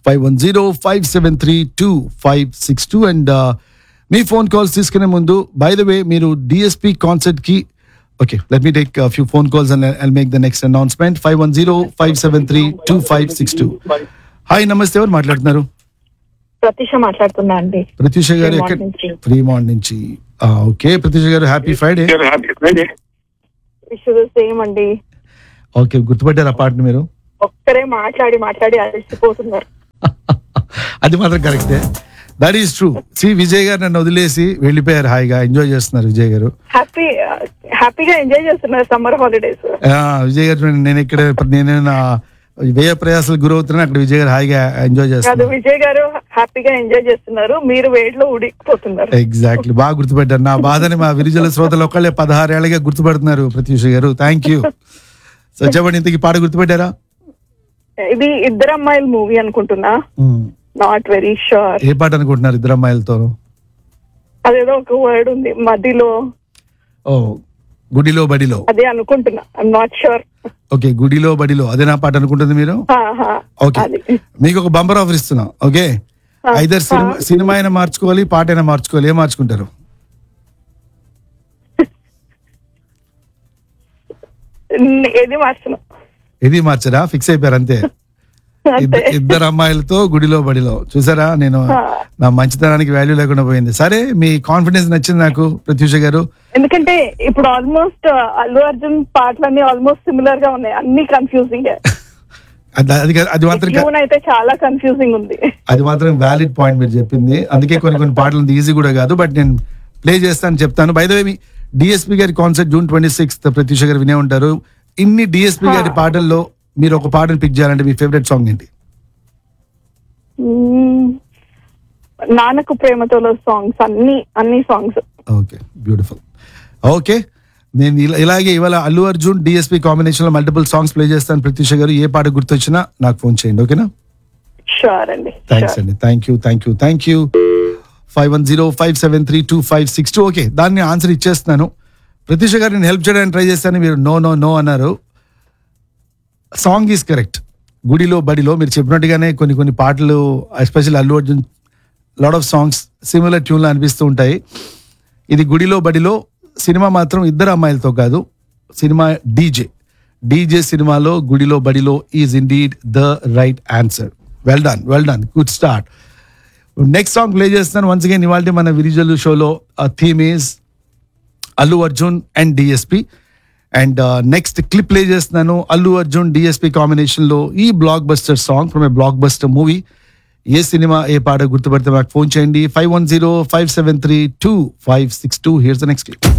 Five one zero five seven three two five six two and మీ phone calls తీసుకునే ముందు by the way మీరు DSP concert కి okay let me take few phone calls and I make the next announcement five one zero five seven three two five six two hi నమస్తే ఎవరు మాట్లాడుతున్నారు ప్రతిష మాట్లాడుతున్నా అండి ప్రత్యూష గారు Fremont ఎక్కడ నుంచి. ఫ్రీమాంట్ నుంచి ఓకే ప్రత్యూష గారు హ్యాపీ ఫ్రైడే విష్ సేమ్ అండి ఓకే గుర్తుపట్టారు ఆ పాటని మీరు ఒక్కరే మాట్లాడి మాట్లాడి అలసిపోతున్నారు అది మాత్రం కరెక్టే దట్ ఈస్ ట్రూ సి విజయ్ గారు నన్ను వదిలేసి వెళ్ళిపోయారు హాయిగా ఎంజాయ్ చేస్తున్నారు విజయ్ గారు హ్యాపీ హ్యాపీగా ఎంజాయ్ చేస్తున్నారు సమ్మర్ హాలిడేస్ ఆ, విజయ్ గారు నేను ఇక్కడ నేను నా వ్యయ ప్రయాసాలు గురవుతున్నాను అక్కడ విజయ్ గారు హాయిగా ఎంజాయ్ కాదు చేస్తున్నారు విజయ్ గారు హ్యాపీగా ఎంజాయ్ చేస్తున్నారు మీరు వేడిలో ఉడికిపోతున్నారు ఎగ్జాక్ట్లీ బాగా గుర్తుపెట్టారు నా బాధని మా విరిజల శ్రోతలు ఒక్కళ్ళే పదహారేళ్ళగా గుర్తుపడుతున్నారు ప్రత్యూష గారు థ్యాంక్ యూ సో చెప్పండి ఇంతకి పాట గుర్తుపెట్టారా ఇది ఇద్దరు అమ్మాయిల మూవీ అనుకుంటున్నా ఉమ్. నాట్ వెరీ షూర్ ఏ పాట అనుకుంటున్నారు ఇద్దరు అమ్మాయిలతో అదేదో ఒక వర్డ్ ఉంది మధ్యలో ఓ గుడిలో బడిలో అదే అనుకుంటున్నా ఐఎమ్ నాట్ షూర్ ఓకే గుడిలో బడిలో అదే నా పాట అనుకుంటుంది మీరు ఓకే అది మీకు ఒక బంపర్ ఆఫర్ ఇస్తున్నా ఓకే ఐదర్ సినిమా సినిమా అయినా మార్చుకోవాలి పాట అయినా మార్చుకోవాలి ఏం మార్చుకుంటారు ఏది మార్చను ఇది మార్చరా ఫిక్స్ అయిపోయారు అంతే అంతే ఇద్ద- ఇద్దరు అమ్మాయిలతో గుడిలో బడిలో చూసారా నేను ఆ. నా మంచితనానికి వాల్యూ లేకుండా పోయింది సరే మీ కాన్ఫిడెన్స్ నచ్చింది నాకు ప్రత్యూష గారు ఎందుకంటే ఇప్పుడు ఆల్మోస్ట్ అల్లు అర్జున్ పాటలన్నీ ఆల్మోస్ట్ సిమిలర్ గా ఉన్నాయి అన్ని కన్ఫ్యూజింగ్ అది అది అది మాత్రం క- ట్యూన్ అయితే చాలా కన్ఫ్యూజింగ్ ఉంది అది మాత్రం వ్యాలిడ్ పాయింట్ మీరు చెప్పింది అందుకే కొన్ని కొన్ని పాటలు ఈజీ కూడా కాదు బట్ నేను ప్లే చేస్తాను చెప్తాను బై ద వే మీ డిఎస్పి గారి concert June twenty sixth Prathyusha గారు వినే ఉంటారు ఇన్ని డిఎస్పి గారి పాటల్లో మీరు ఒక పాటను పిక్ చేయాలంటే మీ ఫేవరెట్ సాంగ్ ఏంటి మ్మ్. నాన్నకు ప్రేమతోలో సాంగ్స్ అన్ని అన్ని సాంగ్స్ ఓకే బ్యూటిఫుల్ ఓకే నేను ఇలా ఇలాగే ఇవాళ అల్లు అర్జున్ డిఎస్పి కాంబినేషన్ లో మల్టిపుల్ సాంగ్స్ ప్లే చేస్తాను ప్రత్యూష గారు ఏ పాట గుర్తొచ్చినా నాకు ఫోన్ చేయండి ఓకేనా షూర్ అండి థ్యాంక్స్ sure. అండి thank you thank you thank you five one zero five seven three two five six two okay దాన్ని ఆన్సర్ ఇచ్చేస్తున్నాను ప్రత్యూష గారు నేను హెల్ప్ చేయడానికి ట్రై చేస్తాను మీరు నో నో నో అన్నారు సాంగ్ ఈజ్ కరెక్ట్ గుడిలో బడిలో మీరు చెప్పినట్టుగానే కొన్ని కొన్ని పాటలు special Allu Arjun lot of songs similar ట్యూన్లో అనిపిస్తూ ఉంటాయి ఇది గుడిలో బడిలో సినిమా మాత్రం ఇద్దరు అమ్మాయిలతో కాదు సినిమా డీజే డీజే సినిమాలో గుడిలో బడిలో is indeed the right answer well done well done good start next song play చేస్తాను వన్స్ అగైన్ ఇవాళ మన విరిజల్ షోలో theme is Allu Arjun and DSP and next clip play చేస్తున్నాను అల్లు అర్జున్ డిఎస్పి కాంబినేషన్ లో ఈ blockbuster song from a blockbuster movie ఏ సినిమా ఏ పాట గుర్తుపడితే మాకు ఫోన్ చేయండి five one zero five seven three two five six two here's the next clip